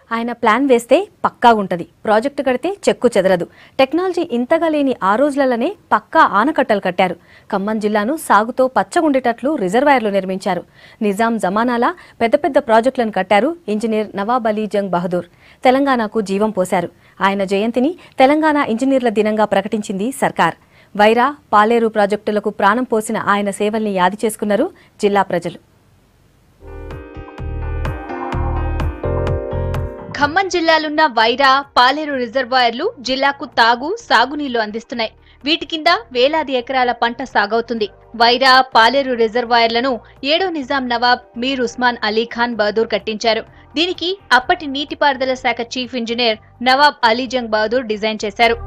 ఆయన ప్లాన్ వేస్తే పక్కా ఉంటది ప్రాజెక్టు కడితే చెక్కు చెదరదు టెక్నాలజీ ఇంతగా లేని ఆ రోజులలోనే పక్కా ఆనకట్టలు కట్టారు ఖమ్మం జిల్లాను సాగుతో పచ్చగుండేటట్లు రిజర్వాయర్లు నిర్మించారు నిజాం జమానాలా పెద్ద పెద్ద ప్రాజెక్టులను కట్టారు ఇంజనీర్ నవాబ్ అలీ జంగ్ బహదూర్ తెలంగాణకు జీవం పోశారు ఆయన జయంతిని తెలంగాణ ఇంజనీర్ల దినంగా ప్రకటించింది సర్కార్ వైరా పాలేరు ప్రాజెక్టులకు ప్రాణం పోసిన ఆయన సేవల్ని యాది చేసుకున్నారు జిల్లా ప్రజలు ఖమ్మం జిల్లాలున్న వైరా పాలేరు రిజర్వాయర్లు జిల్లాకు తాగు సాగునీళ్లు అందిస్తున్నాయి వీటి కింద వేలాది ఎకరాల పంట సాగవుతుంది వైరా పాలేరు రిజర్వాయర్లను ఏడో నిజాం నవాబ్ మీర్ ఉస్మాన్ అలీ ఖాన్ బహదూర్ కట్టించారు దీనికి అప్పటి నీటిపారుదల శాఖ chief engineer Nawab Alijung Bahadur design చేశారు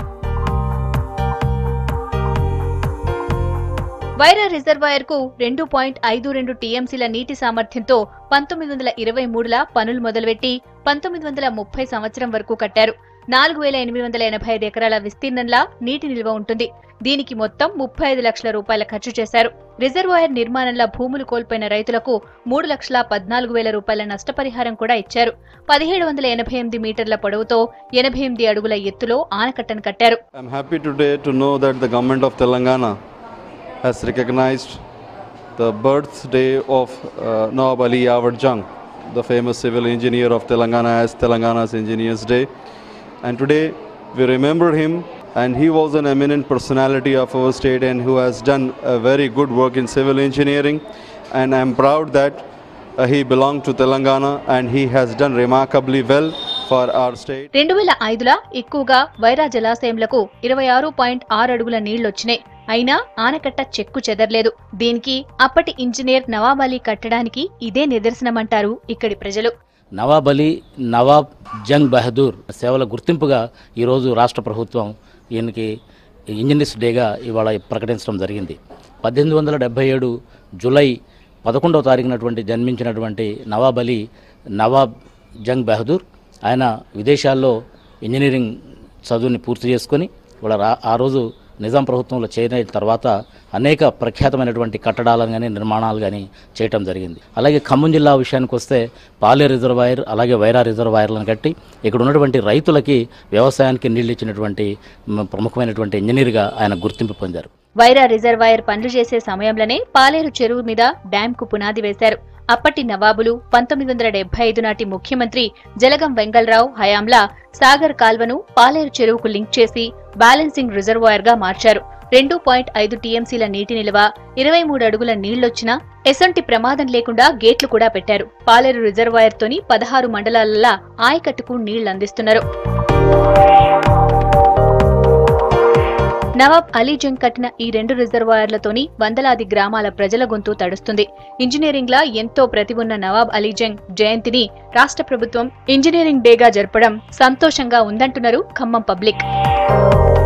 వైరా రిజర్వాయర్ కు రెండు పాయింట్ ఐదు రెండు టీఎంసీల నీటి సామర్థ్యంతో పంతొమ్మిది వందల ఇరవై మూడులా పనులు మొదలుపెట్టి పంతొమ్మిది వందల ముప్పై సంవత్సరం వరకు కట్టారు నాలుగు వేల ఎనిమిది వందల ఎనభై ఐదు ఎకరాల విస్తీర్ణంలా నీటి నిల్వ ఉంటుంది దీనికి మొత్తం ముప్పై ఐదు లక్షల రూపాయల ఖర్చు చేశారు రిజర్వాయర్ నిర్మాణంలో భూములు కోల్పోయిన రైతులకు మూడు లక్షల పద్నాలుగు వేల రూపాయల నష్టపరిహారం కూడా ఇచ్చారు పదిహేడు వందల ఎనభై ఎనిమిది మీటర్ల పొడవుతో ఎనభై ఎనిమిది అడుగుల ఎత్తులో ఆనకట్టను కట్టారు I'm happy today to know that the government of Telangana has recognized the birthday of uh, Nawab Ali Yawad Jung, the famous civil engineer of Telangana, as Telangana's Engineers Day. And today we remember him, and he was an eminent personality of our state and who has done a very good work in civil engineering. And I'm proud that uh, he belonged to Telangana and he has done remarkably well for our state. రెండు వేల ఐదులా ఎక్కువగా వైరా జలాశయంలకు ఇరవై ఆరు point ఆరు అడుగుల నీళ్లొచ్చినాయి అయినా ఆనకట్ట చెక్కు చెదర్లేదు దీనికి అప్పటి ఇంజనీర్ నవాబ్ అలీ కట్టడానికి ఇదే నిదర్శనమంటారు ఇక్కడి ప్రజలు నవాబ్ అలీ నవాబ్ జంగ్ బహదూర్ సేవల గుర్తింపుగా ఈరోజు రాష్ట్ర ప్రభుత్వం ఈయనకి ఇంజనీర్స్ డేగా ఇవాళ ప్రకటించడం జరిగింది పద్దెనిమిది వందల డెబ్బై ఏడు జూలై పదకొండవ తారీఖునటువంటి జన్మించినటువంటి నవాబ్ అలీ నవాబ్ జంగ్ బహదూర్ ఆయన విదేశాల్లో ఇంజనీరింగ్ చదువుని పూర్తి చేసుకొని వాళ్ళ రా ఆ రోజు నిజాం ప్రభుత్వంలో చేరిన తర్వాత అనేక ప్రఖ్యాతమైనటువంటి కట్టడాలను కానీ నిర్మాణాలు కానీ చేయటం జరిగింది అలాగే ఖమ్మం జిల్లా విషయానికి వస్తే పాలే రిజర్వాయర్ అలాగే వైరా రిజర్వాయర్లను కట్టి ఇక్కడ ఉన్నటువంటి రైతులకి వ్యవసాయానికి నీళ్ళు ఇచ్చినటువంటి మ, ప్రముఖమైనటువంటి ఇంజనీర్గా ఆయన గుర్తింపు పొందారు వైరా రిజర్వాయర్ పనులు చేసే సమయంలోనే పాలేరు చెరువు మీద డ్యాం కు పునాది వేశారు అప్పటి నవాబులు పంతొమ్మిది వందల డెబ్బై ఐదు నాటి ముఖ్యమంత్రి జలగం వెంగళరావు హయాంలా సాగర్ కాల్వను పాలేరు చెరువుకు లింక్ చేసి బ్యాలెన్సింగ్ రిజర్వాయర్ గా మార్చారు రెండు పాయింట్ ఐదు టీఎంసీల నీటి నిల్వ ఇరవై మూడు అడుగుల నీళ్లొచ్చినా ఎసొంటి ప్రమాదం లేకుండా గేట్లు కూడా పెట్టారు పాలేరు రిజర్వాయర్ తోని పదహారు మండలాలలో ఆయకట్టుకు నీళ్లందిస్తున్నారు నవాబ్ అలీ జంగ్ కట్టిన ఈ రెండు రిజర్వాయర్లతోని వందలాది గ్రామాల ప్రజల గొంతు తడుస్తుంది ఇంజనీరింగ్ లా ఎంతో ప్రతిభ ఉన్న నవాబ్ అలీ జంగ్ జయంతిని రాష్ట్ర ప్రభుత్వం ఇంజనీరింగ్ డేగా జరపడం సంతోషంగా ఉందంటున్నారు ఖమ్మం పబ్లిక్